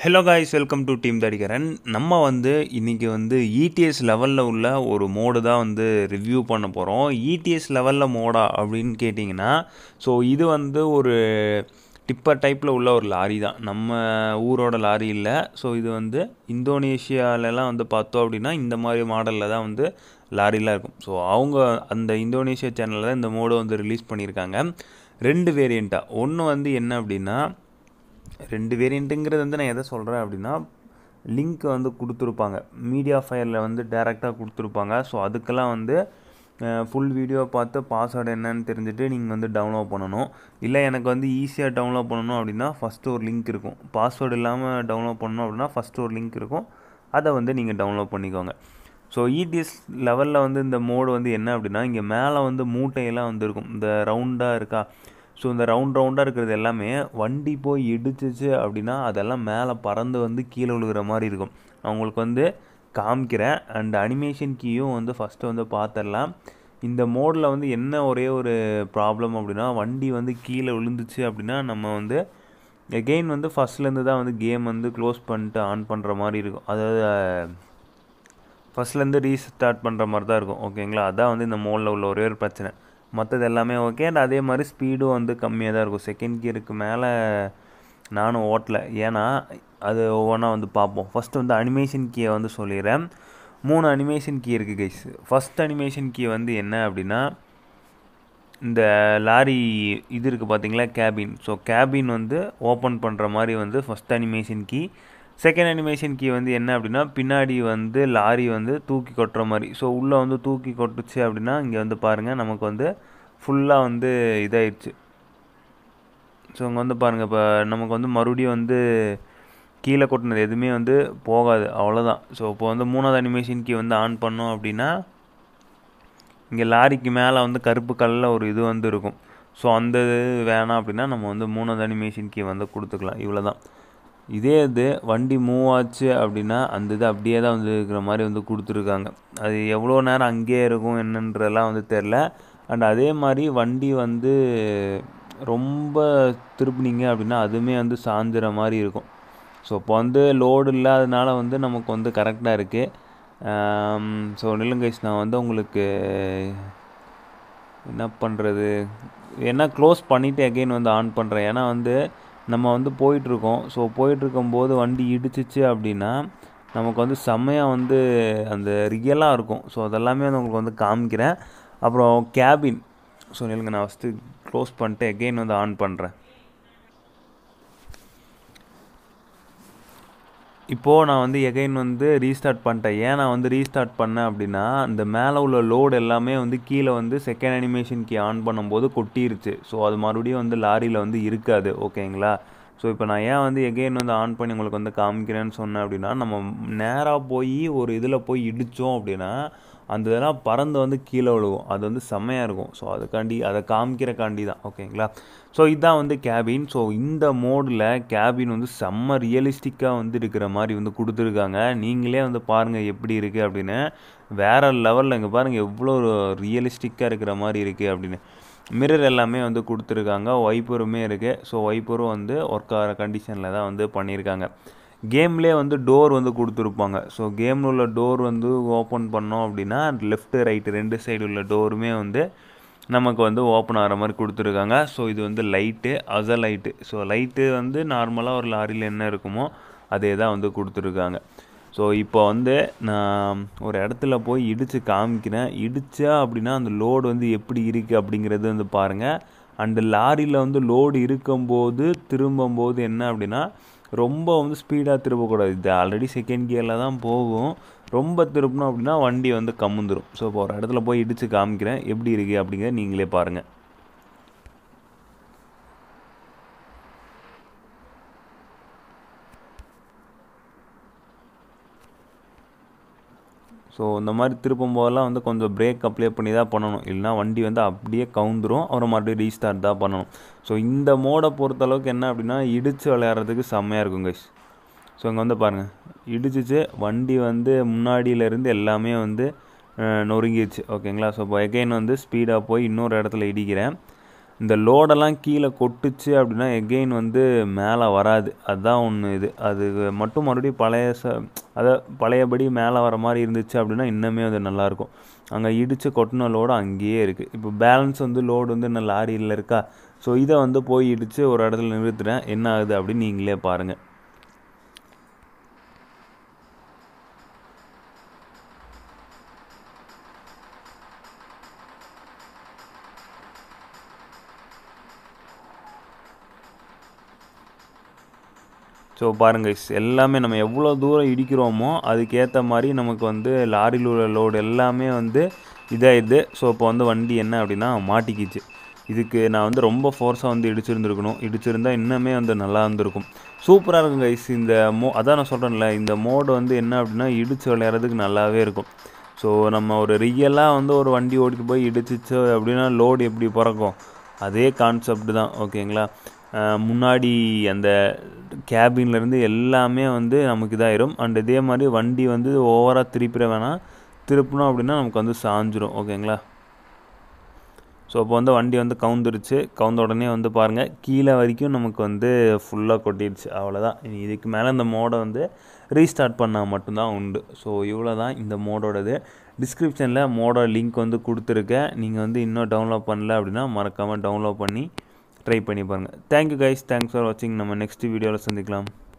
hello guys welcome to team தடிகரன் நம்ம வந்து இன்றைக்கி வந்து இடிஎஸ் லெவலில் உள்ள ஒரு மோடு தான் வந்து ரிவ்யூ பண்ண போகிறோம் இடிஎஸ் லெவலில் மோடா அப்படின்னு கேட்டிங்கன்னா ஸோ இது வந்து ஒரு டிப்பர் டைப்பில் உள்ள ஒரு லாரி தான் நம்ம ஊரோட லாரி இல்லை ஸோ இது வந்து இந்தோனேஷியாலலாம் வந்து பார்த்தோம் அப்படின்னா இந்த மாதிரி மாடலில் தான் வந்து லாரிலாம் இருக்கும் ஸோ அவங்க அந்த இந்தோனேஷியா சேனலில் தான் இந்த மோடு வந்து ரிலீஸ் பண்ணியிருக்காங்க ரெண்டு வேரியண்ட்டாக ஒன்று வந்து என்ன அப்படின்னா ரெண்டு வேரியண்ட்டுங்கிறது வந்து நான் எதை சொல்கிறேன் அப்படின்னா லிங்க் வந்து கொடுத்துருப்பாங்க மீடியா ஃபயரில் வந்து டேரெக்டாக கொடுத்துருப்பாங்க ஸோ அதுக்கெல்லாம் வந்து ஃபுல் வீடியோ பார்த்து பாஸ்வேர்டு என்னன்னு தெரிஞ்சுட்டு நீங்கள் வந்து டவுன்லோட் பண்ணணும் இல்லை எனக்கு வந்து ஈஸியாக டவுன்லோட் பண்ணணும் அப்படின்னா ஃபஸ்ட்டு ஒரு லிங்க் இருக்கும் பாஸ்வேர்டு இல்லாமல் டவுன்லோட் பண்ணணும் அப்படின்னா ஃபஸ்ட்டு ஒரு லிங்க் இருக்கும் அதை வந்து நீங்கள் டவுன்லோட் பண்ணிக்கோங்க ஸோ இடிஎஸ் லெவலில் வந்து இந்த மோடு வந்து என்ன அப்படின்னா இங்கே மேலே வந்து மூட்டையெல்லாம் வந்து இருக்கும் இந்த ரவுண்டாக இருக்கா ஸோ இந்த ரவுண்ட் ரவுண்டாக இருக்கிறது எல்லாமே வண்டி போய் இடிச்சிச்சு அப்படின்னா அதெல்லாம் மேலே பறந்து வந்து கீழே விழுகிற மாதிரி இருக்கும் நான் உங்களுக்கு வந்து காமிக்கிறேன் அண்ட் அனிமேஷன் கீயும் வந்து ஃபஸ்ட்டு வந்து பார்த்துடலாம் இந்த மோடில் வந்து என்ன ஒரே ஒரு ப்ராப்ளம் அப்படின்னா வண்டி வந்து கீழே விழுந்துச்சு அப்படின்னா நம்ம வந்து எகெயின் வந்து ஃபஸ்ட்லேருந்து தான் வந்து கேம் வந்து க்ளோஸ் பண்ணிட்டு ஆன் பண்ணுற மாதிரி இருக்கும் அதாவது ஃபஸ்ட்லேருந்து ரீஸ்டார்ட் பண்ணுற மாதிரி தான் இருக்கும் ஓகேங்களா அதான் வந்து இந்த மோடில் உள்ள ஒரே ஒரு பிரச்சனை மற்றது எல்லாமே ஓகே அண்ட் அதே மாதிரி ஸ்பீடும் வந்து கம்மியாக தான் இருக்கும் செகண்ட் கியருக்கு மேலே நானும் ஓட்டல ஏன்னா அது ஒவ்வொன்றா வந்து பார்ப்போம் ஃபஸ்ட்டு வந்து அனிமேஷன் கீயை வந்து சொல்லிடுறேன் மூணு அனிமேஷன் கீ இருக்குது கைஸ் ஃபஸ்ட் அனிமேஷன் கீ வந்து என்ன அப்படின்னா இந்த லாரி இது இருக்குது பார்த்தீங்களா கேபின் ஸோ கேபின் வந்து ஓப்பன் பண்ணுற மாதிரி வந்து first animation key second animation key வந்து என்ன அப்படின்னா பின்னாடி வந்து லாரி வந்து தூக்கி கொட்டுற மாதிரி ஸோ உள்ளே வந்து தூக்கி கொட்டுச்சு அப்படின்னா இங்கே வந்து பாருங்கள் நமக்கு வந்து ஃபுல்லாக வந்து இதாயிடுச்சு ஸோ இங்கே வந்து பாருங்கள் இப்போ நமக்கு வந்து மறுபடியும் வந்து கீழே கொட்டினது எதுவுமே வந்து போகாது அவ்வளோதான் ஸோ இப்போ வந்து மூணாவது அனிமேஷன் கீ வந்து ஆன் பண்ணோம் அப்படின்னா இங்கே லாரிக்கு மேலே வந்து கருப்பு கல்லில் ஒரு இது வந்து இருக்கும் ஸோ அந்த இது வேணாம் அப்படின்னா நம்ம வந்து மூணாவது அனிமேஷன் கீ வந்து கொடுத்துக்கலாம் இவ்வளோ தான் இதே இது வண்டி மூவ் ஆச்சு அப்படின்னா அந்த இது அப்படியே தான் வந்து இருக்கிற மாதிரி வந்து கொடுத்துருக்காங்க அது எவ்வளோ நேரம் அங்கேயே இருக்கும் என்னன்றதெல்லாம் வந்து தெரில அண்ட் அதே மாதிரி வண்டி வந்து ரொம்ப திருப்பினீங்க அப்படின்னா அதுவுமே வந்து சாஞ்சிற மாதிரி இருக்கும் ஸோ இப்போ வந்து லோடு இல்லாதனால வந்து நமக்கு வந்து கரெக்டாக இருக்குது ஸோ நிலுங்கைஸ் நான் வந்து உங்களுக்கு என்ன பண்ணுறது என்ன க்ளோஸ் பண்ணிவிட்டு அகெயின் வந்து ஆன் பண்ணுறேன் ஏன்னா வந்து நம்ம வந்து போயிட்டுருக்கோம் ஸோ போயிட்டுருக்கும்போது வண்டி இடிச்சிச்சு அப்படின்னா நமக்கு வந்து செம்மையாக வந்து அந்த ரியலாக இருக்கும் ஸோ அதெல்லாமே வந்து உங்களுக்கு வந்து காமிக்கிறேன் அப்புறம் கேபின் ஸோ நிலுங்க நான் ஃபஸ்ட்டு க்ளோஸ் பண்ணிட்டு எகெயின் வந்து ஆன் பண்ணுறேன் இப்போது நான் வந்து எகைன் வந்து ரீஸ்டார்ட் பண்ணிட்டேன் ஏன் நான் வந்து ரீஸ்டார்ட் பண்ணேன் அப்படின்னா இந்த மேலே உள்ள லோடு எல்லாமே வந்து கீழே வந்து செகண்ட் அனிமேஷன் கீ ஆன் பண்ணும்போது கொட்டிருச்சு ஸோ அது மறுபடியும் வந்து லாரியில் வந்து இருக்காது ஓகேங்களா ஸோ இப்போ நான் ஏன் வந்து எகெயின் வந்து ஆன் பண்ணி உங்களுக்கு வந்து காமிக்கிறேன்னு சொன்னேன் அப்படின்னா நம்ம நேராக போய் ஒரு இதில் போய் இடித்தோம் அப்படின்னா அந்த இதெல்லாம் பறந்து வந்து கீழே விழுவும் அது வந்து செம்மையாக இருக்கும் ஸோ அதுக்காண்டி அதை காமிக்கிறக்காண்டி தான் ஓகேங்களா ஸோ இதுதான் வந்து கேபின் ஸோ இந்த மோடில் கேபின் வந்து செம்ம ரியலிஸ்டிக்காக வந்து இருக்கிற மாதிரி வந்து கொடுத்துருக்காங்க நீங்களே வந்து பாருங்கள் எப்படி இருக்குது அப்படின்னு வேறு லெவலில் இங்கே பாருங்கள் எவ்வளோ ரியலிஸ்டிக்காக இருக்கிற மாதிரி இருக்குது அப்படின்னு மிரர் எல்லாமே வந்து கொடுத்துருக்காங்க ஒய்ப்பருமே இருக்குது ஸோ ஒய்ப்பரும் வந்து ஒர்க் ஆகிற கண்டிஷனில் தான் வந்து பண்ணியிருக்காங்க கேம்லேயே வந்து டோர் வந்து கொடுத்துருப்பாங்க ஸோ கேமில் உள்ள டோர் வந்து ஓப்பன் பண்ணோம் அப்படின்னா லெஃப்ட்டு ரைட்டு ரெண்டு சைடு உள்ள டோருமே வந்து நமக்கு வந்து ஓப்பன் ஆகிற மாதிரி கொடுத்துருக்காங்க ஸோ இது வந்து லைட்டு அச லைட்டு ஸோ லைட்டு வந்து நார்மலாக ஒரு லாரியில் என்ன இருக்குமோ அதே தான் வந்து கொடுத்துருக்காங்க ஸோ இப்போ வந்து நான் ஒரு இடத்துல போய் இடித்து காமிக்கிறேன் இடித்தா அப்படின்னா அந்த லோடு வந்து எப்படி இருக்குது அப்படிங்கிறது வந்து பாருங்கள் அண்டு லாரியில் வந்து லோடு இருக்கும்போது திரும்பும்போது என்ன அப்படின்னா ரொம்ப வந்து ஸ்பீடாக திருப்பக்கூடாது இது ஆல்ரெடி செகண்ட் கியரில் தான் போகும் ரொம்ப திருப்பணும் அப்படின்னா வண்டி வந்து கம்முந்துடும் ஸோ இப்போ ஒரு இடத்துல போய் இடித்து காமிக்கிறேன் எப்படி இருக்குது அப்படிங்கிறத நீங்களே பாருங்கள் ஸோ இந்த மாதிரி திருப்பும் போதெல்லாம் வந்து கொஞ்சம் பிரேக் அப்ளை பண்ணி தான் பண்ணணும் இல்லைனா வண்டி வந்து அப்படியே கவுந்துரும் அப்புறம் மறுபடியும் ரீஸ்டார்ட் தான் பண்ணணும் ஸோ இந்த மோடை பொறுத்தளவுக்கு என்ன அப்படின்னா இடித்து விளையாடுறதுக்கு செம்மையாக இருக்கும் கைஸ் ஸோ இங்கே வந்து பாருங்கள் இடிச்சிச்சு வண்டி வந்து முன்னாடியிலேருந்து எல்லாமே வந்து நொறுங்கிடுச்சு ஓகேங்களா ஸோ இப்போ எகைன் வந்து ஸ்பீடாக போய் இன்னொரு இடத்துல இடிக்கிறேன் இந்த லோடெல்லாம் கீழே கொட்டுச்சு அப்படின்னா எகெயின் வந்து மேலே வராது அதுதான் ஒன்று இது அது மட்டும் மறுபடியும் பழைய ச அதை பழையபடி மேலே வர மாதிரி இருந்துச்சு அப்படின்னா இன்னுமே அது நல்லாயிருக்கும் அங்கே இடித்து கொட்டின லோடு அங்கேயே இருக்குது இப்போ பேலன்ஸ் வந்து லோடு வந்து இன்னும் லாரியில் இருக்கா ஸோ இதை வந்து போய் இடித்து ஒரு இடத்துல நிறுத்துறேன் என்ன ஆகுது அப்படின்னு நீங்களே பாருங்கள் ஸோ பாருங்கள் எல்லாமே நம்ம எவ்வளோ தூரம் இடிக்கிறோமோ அதுக்கேற்ற மாதிரி நமக்கு வந்து லாரியில் உள்ள லோடு எல்லாமே வந்து இதாகிடுது ஸோ இப்போ வந்து வண்டி என்ன அப்படின்னா மாட்டிக்கிச்சு இதுக்கு நான் வந்து ரொம்ப ஃபோர்ஸாக வந்து இடிச்சிருந்துருக்கணும் இடிச்சிருந்தால் இன்னுமே வந்து நல்லா இருந்திருக்கும் சூப்பராக இருக்கும் கைஸ் இந்த மோ அதான் நான் சொல்கிறேன்ல இந்த மோடு வந்து என்ன அப்படின்னா இடித்து விளையாடுறதுக்கு நல்லாவே இருக்கும் ஸோ நம்ம ஒரு ரியலாக வந்து ஒரு வண்டி ஓட்டிட்டு போய் இடிச்சிச்சு அப்படின்னா லோடு எப்படி பிறக்கும் அதே கான்செப்ட் தான் ஓகேங்களா முன்னாடி அந்த கேபின்லேருந்து எல்லாமே வந்து நமக்கு இதாயிரும் அண்ட் இதே மாதிரி வண்டி வந்து ஓவராக திருப்பிட வேணாம் திருப்பினோம் அப்படின்னா நமக்கு வந்து சாஞ்சிரும் ஓகேங்களா ஸோ இப்போ வந்து வண்டி வந்து கவுந்துருச்சு கவுந்த உடனே வந்து பாருங்கள் கீழே வரைக்கும் நமக்கு வந்து ஃபுல்லாக கொட்டிடுச்சு அவ்வளோதான் இனி இதுக்கு மேலே இந்த மோடை வந்து ரீஸ்டார்ட் பண்ணால் மட்டும்தான் உண்டு ஸோ இவ்வளோ தான் இந்த மோடோடது டிஸ்கிரிப்ஷனில் மோடோட லிங்க் வந்து கொடுத்துருக்கேன் நீங்கள் வந்து இன்னும் டவுன்லோட் பண்ணல அப்படின்னா மறக்காமல் டவுன்லோட் பண்ணி ட்ரை பண்ணி பாருங்கள் தேங்க்யூ கைஸ் தேங்க்ஸ் ஃபார் வாட்சிங் நம்ம நெக்ஸ்ட் வீடியோவில் சந்திக்கலாம்